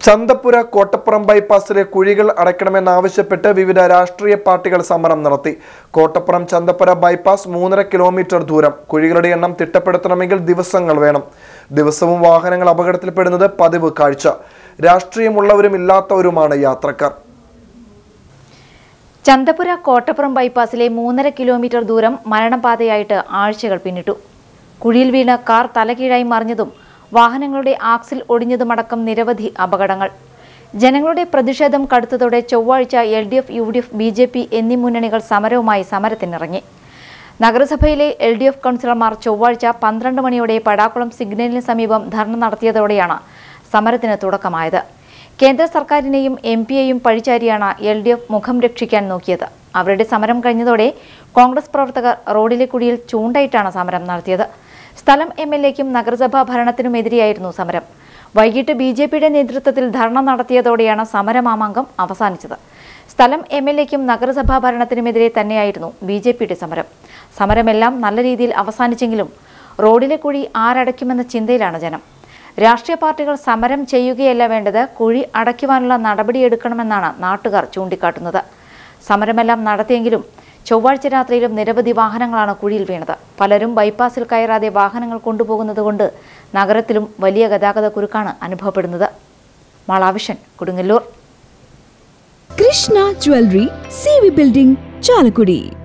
ചന്തപ്പുര കോട്ടപ്പുറം ബൈപ്പാസിലെ കുഴികൾ അടയ്ക്കണമെന്നാവശ്യപ്പെട്ട് വിവിധ രാഷ്ട്രീയ പാർട്ടികൾ സമരം നടത്തി കോട്ടപ്പുറം ചന്തപ്പുര ബൈപ്പാസ് മൂന്നര കിലോമീറ്റർ ദൂരം കുഴികളുടെ എണ്ണം തിട്ടപ്പെടുത്തണമെങ്കിൽ ദിവസങ്ങൾ വേണം ദിവസവും വാഹനങ്ങൾ അപകടത്തിൽപ്പെടുന്നത് പതിവ് കാഴ്ച രാഷ്ട്രീയമുള്ളവരും ഇല്ലാത്തവരുമാണ് യാത്രക്കാർ ചന്തപുര കോട്ടപ്പുറം ബൈപ്പാസിലെ മൂന്നര കിലോമീറ്റർ ദൂരം മരണപാതയായിട്ട് ആഴ്ചകൾ പിന്നിട്ടു കുഴിയിൽ വീണ് കാർ തലകീഴായി മറിഞ്ഞതും വാഹനങ്ങളുടെ ആക്സിൽ ഒടിഞ്ഞതുമടക്കം നിരവധി അപകടങ്ങൾ ജനങ്ങളുടെ പ്രതിഷേധം കടുത്തതോടെ ചൊവ്വാഴ്ച L D F U D F B J P എന്നീ മുന്നണികൾ സമരവുമായി സമരത്തിനിറങ്ങി നഗരസഭയിലെ എൽ ഡി എഫ് കൗൺസിലർമാർ ചൊവ്വാഴ്ച പന്ത്രണ്ട് മണിയോടെ പടാക്കുളം സിഗ്നലിന് സമീപം ധർണ നടത്തിയതോടെയാണ് സമരത്തിന് തുടക്കമായത് കേന്ദ്ര സർക്കാരിനെയും എം പിയെയും പഴിചാരിയാണ് എൽ ഡി എഫ് മുഖം രക്ഷിക്കാൻ നോക്കിയത് അവരുടെ സമരം കഴിഞ്ഞതോടെ കോൺഗ്രസ് പ്രവർത്തകർ റോഡിലെ കുഴിയിൽ ചൂണ്ടയിട്ടാണ് സമരം നടത്തിയത് സ്ഥലം എം എൽ എക്കും നഗരസഭാ ഭരണത്തിനുമെതിരെയായിരുന്നു സമരം വൈകിട്ട് ബി ജെ പിയുടെ നേതൃത്വത്തിൽ ധർണ നടത്തിയതോടെയാണ് സമരമാമാങ്കം അവസാനിച്ചത് സ്ഥലം എം എൽ എക്കും നഗരസഭാ ഭരണത്തിനുമെതിരെ തന്നെയായിരുന്നു ബി ജെ പിയുടെ സമരം സമരമെല്ലാം നല്ല രീതിയിൽ അവസാനിച്ചെങ്കിലും റോഡിലെ കുഴി ആരടയ്ക്കുമെന്ന ചിന്തയിലാണ് ജനം രാഷ്ട്രീയ പാർട്ടികൾ സമരം ചെയ്യുകയല്ല വേണ്ടത് കുഴി അടയ്ക്കുവാനുള്ള നടപടിയെടുക്കണമെന്നാണ് നാട്ടുകാർ ചൂണ്ടിക്കാട്ടുന്നത് സമരമെല്ലാം നടത്തിയെങ്കിലും ചൊവ്വാഴ്ച രാത്രിയിലും നിരവധി വാഹനങ്ങളാണ് കുഴിയിൽ വീണത് പലരും ബൈപ്പാസിൽ കയറാതെ വാഹനങ്ങൾ കൊണ്ടുപോകുന്നതുകൊണ്ട് നഗരത്തിലും വലിയ ഗതാഗത കുരുക്കാണ് അനുഭവപ്പെടുന്നത് മാളാവിഷൻ Kodungallur Krishna jewellery C V building Chalakudy